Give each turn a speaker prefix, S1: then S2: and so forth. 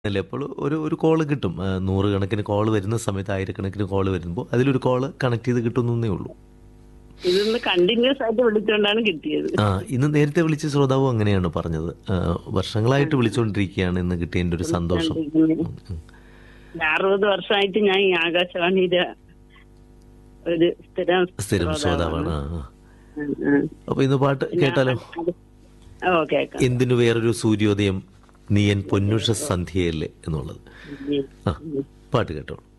S1: അല്ലേ അപ്പോൾ ഒരു ഒരു കോള് കിട്ടും ആ, നൂറുകണക്കിന് കോള് വരുന്ന സമയത്ത് ആയിരക്കണക്കിന് കോള് വരുമ്പോൾ അതിലൊരു കോള് കണക്ട് ചെയ്ത് കിട്ടുന്നേ ഉള്ളൂ
S2: ഇതൊന്ന് കണ്ടിന്യൂസ് ആയിട്ട് വിളിച്ചുകൊണ്ടാണ് കിട്ടിയത്
S1: ആ ഇന്ന് നേരത്തെ വിളിച്ച ശ്രോതാവും അങ്ങനെയാണ് പറഞ്ഞത് ആ, വർഷങ്ങളായിട്ട് വിളിച്ചുകൊണ്ടിരിക്കുകയാണ് ഇന്ന് കിട്ടിയതിൻ്റെ ഒരു സന്തോഷം ഉം, ഉം.
S2: അറുപത് വർഷമായിട്ട് ഞാൻ ഈ ആകാശവാണിയുടെ ഒരു സ്ഥിരം
S1: സ്ഥിരം ശ്രോതാവാണ് ആ, ആ.
S2: ഉം, ഉം.
S1: അപ്പൊ ഇന്ന് പാട്ട് കേട്ടാലോ
S2: ഓ കേക്കാം
S1: എന്തിനു വേറൊരു സൂര്യോദയം നീയൻ പൊന്നുഷ സന്ധ്യയല്ലേ എന്നുള്ളത് ആ പാട്ട് കേട്ടോളൂ